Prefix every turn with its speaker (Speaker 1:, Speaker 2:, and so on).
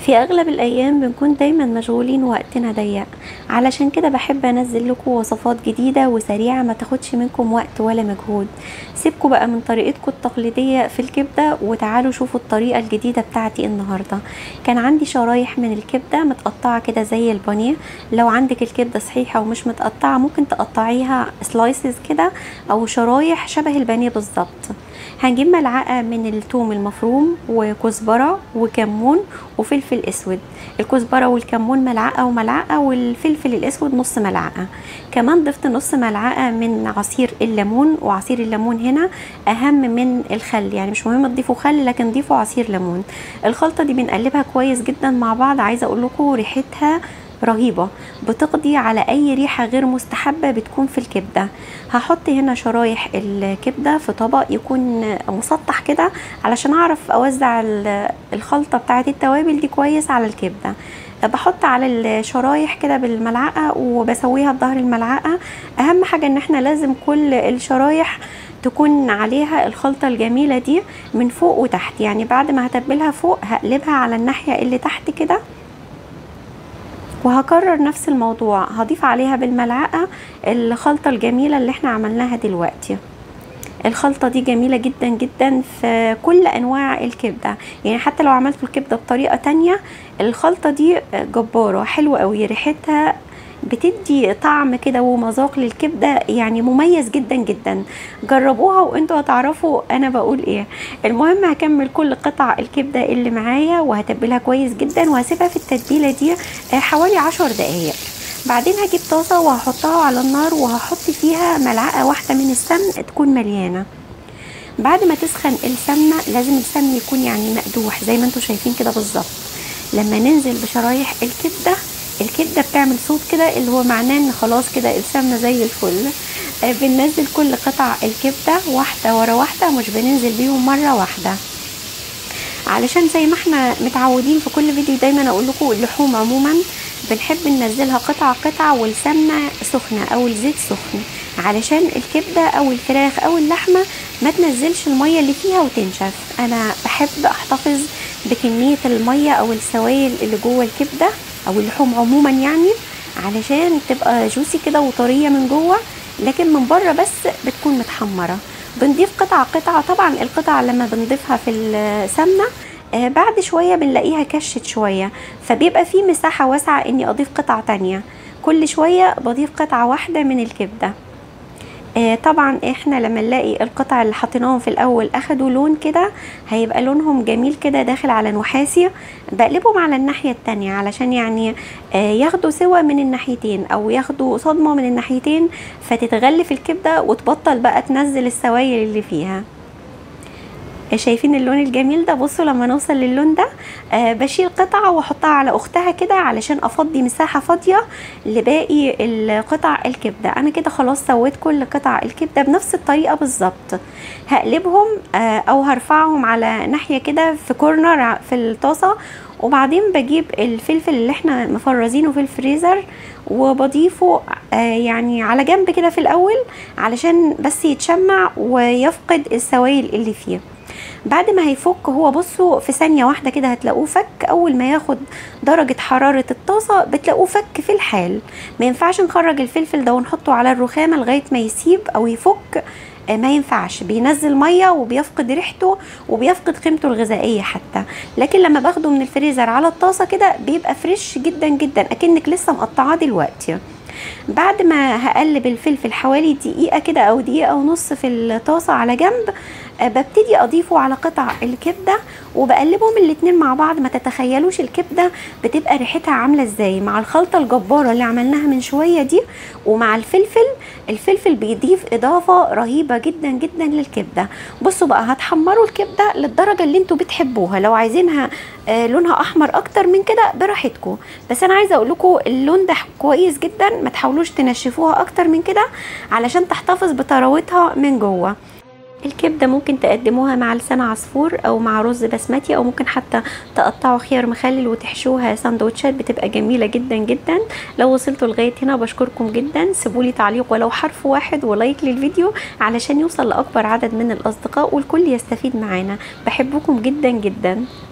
Speaker 1: في اغلب الايام بنكون دايما مشغولين وقتنا ضيق علشان كده بحب انزل لكم وصفات جديدة وسريعة ما تاخدش منكم وقت ولا مجهود سيبكم بقى من طريقتكم التقليدية في الكبدة وتعالوا شوفوا الطريقة الجديدة بتاعتي النهاردة كان عندي شرايح من الكبدة متقطعة كده زي البانيه لو عندك الكبدة صحيحة ومش متقطعة ممكن تقطعيها سلايسز كده او شرايح شبه البانيه بالظبط هنجيب ملعقة من الثوم المفروم وكزبرة وكمون وفلفل اسود الكزبرة والكمون ملعقة وملعقة والفلفل الاسود نص ملعقة كمان ضفت نص ملعقة من عصير الليمون وعصير الليمون هنا اهم من الخل يعني مش مهم تضيفوا خل لكن ضيفوا عصير ليمون الخلطة دي بنقلبها كويس جدا مع بعض عايزة اقول لكم ريحتها رهيبة بتقضي على اي ريحة غير مستحبة بتكون في الكبدة هحط هنا شرايح الكبدة في طبق يكون مسطح كده علشان اعرف اوزع الخلطة بتاعت التوابل دي كويس على الكبدة بحط على الشرايح كده بالملعقة وبسويها بظهر الملعقة اهم حاجة ان احنا لازم كل الشرايح تكون عليها الخلطة الجميلة دي من فوق وتحت يعني بعد ما هتبلها فوق هقلبها على الناحية اللي تحت كده وهكرر نفس الموضوع هضيف عليها بالملعقة الخلطة الجميلة اللي احنا عملناها دلوقتي الخلطة دي جميلة جدا جدا في كل انواع الكبدة يعني حتى لو عملتوا الكبدة بطريقة تانية الخلطة دي جبارة حلوة قوي ريحتها بتدي طعم كده ومذاق للكبده يعني مميز جدا جدا جربوها وانتوا هتعرفوا انا بقول ايه المهم هكمل كل قطع الكبده اللي معايا وهتبلها كويس جدا وهسيبها في التتبيله دي حوالي عشر دقايق بعدين هجيب طاسه وهحطها على النار وهحط فيها ملعقه واحده من السمن تكون مليانه بعد ما تسخن السمنه لازم السمن يكون يعني مقدوح زي ما انتوا شايفين كده بالظبط لما ننزل بشرايح الكبده الكبده بتعمل صوت كده اللي هو معناه ان خلاص كده السمنه زي الفل آه بننزل كل قطع الكبده واحده ورا واحده مش بننزل بيهم مره واحده علشان زي ما احنا متعودين في كل فيديو دايما اقول لكم اللحوم عموما بنحب ننزلها قطعه قطعه والسمنه سخنه او الزيت سخن علشان الكبده او الفراخ او اللحمه ما تنزلش الميه اللي فيها وتنشف انا بحب احتفظ بكميه الميه او السوائل اللي جوه الكبده او اللحوم عموما يعني علشان تبقى جوسي كده وطريه من جوه لكن من بره بس بتكون متحمره بنضيف قطعه قطعه طبعا القطعه لما بنضيفها في السمنه آه بعد شويه بنلاقيها كشت شويه فبيبقى في مساحه واسعه اني اضيف قطع تانية كل شويه بضيف قطعه واحده من الكبده آه طبعا احنا لما نلاقي القطع اللي حطيناهم في الاول اخدوا لون كده هيبقى لونهم جميل كده داخل على نحاسي بقلبهم على الناحية التانية علشان يعني آه ياخدوا سوا من الناحيتين او ياخدوا صدمة من الناحيتين فتتغلف الكبدة وتبطل بقى تنزل السوائل اللي فيها شايفين اللون الجميل ده بصوا لما نوصل للون ده آه بشيل قطعة واحطها على اختها كده علشان افضي مساحة فاضية لباقي القطع الكبدة انا كده خلاص سويت كل قطع الكبدة بنفس الطريقة بالظبط هقلبهم آه او هرفعهم على ناحية كده في كورنر في الطاسة وبعدين بجيب الفلفل اللي احنا مفرزينه في الفريزر وبضيفه آه يعني على جنب كده في الاول علشان بس يتشمع ويفقد السوائل اللي فيه بعد ما هيفك هو بصوا في ثانية واحدة كده هتلاقوه فك أول ما ياخد درجة حرارة الطاسة بتلاقوه فك في الحال ما ينفعش نخرج الفلفل ده ونحطه على الرخامة لغاية ما يسيب أو يفك ما ينفعش بينزل ميه وبيفقد ريحته وبيفقد قيمته الغذائيه حتى لكن لما باخده من الفريزر على الطاسه كده بيبقى فريش جدا جدا اكنك لسه مقطعاه دلوقتي بعد ما هقلب الفلفل حوالي دقيقه كده او دقيقه ونص في الطاسه على جنب ببتدي اضيفه على قطع الكبده وبقلبهم الاتنين مع بعض ما تتخيلوش الكبده بتبقى ريحتها عامله ازاي مع الخلطه الجباره اللي عملناها من شويه دي ومع الفلفل الفلفل بيضيف اضافه رهيبه جدا جدا للكبده بصوا بقى هتحمروا الكبده للدرجه اللي انتوا بتحبوها لو عايزينها آه لونها احمر اكتر من كده براحتكم بس انا عايزه اقول لكم اللون ده كويس جدا ما تحاولوش تنشفوها اكتر من كده علشان تحتفظ بطراوتها من جوه الكبده ممكن تقدموها مع لسان عصفور او مع رز بسمتي او ممكن حتى تقطعوا خيار مخلل وتحشوها سندوتشات بتبقى جميله جدا جدا لو وصلتوا لغايه هنا بشكركم جدا سيبولي تعليق ولو حرف واحد ولايك للفيديو علشان يوصل لاكبر عدد من الاصدقاء والكل يستفيد معانا بحبكم جدا جدا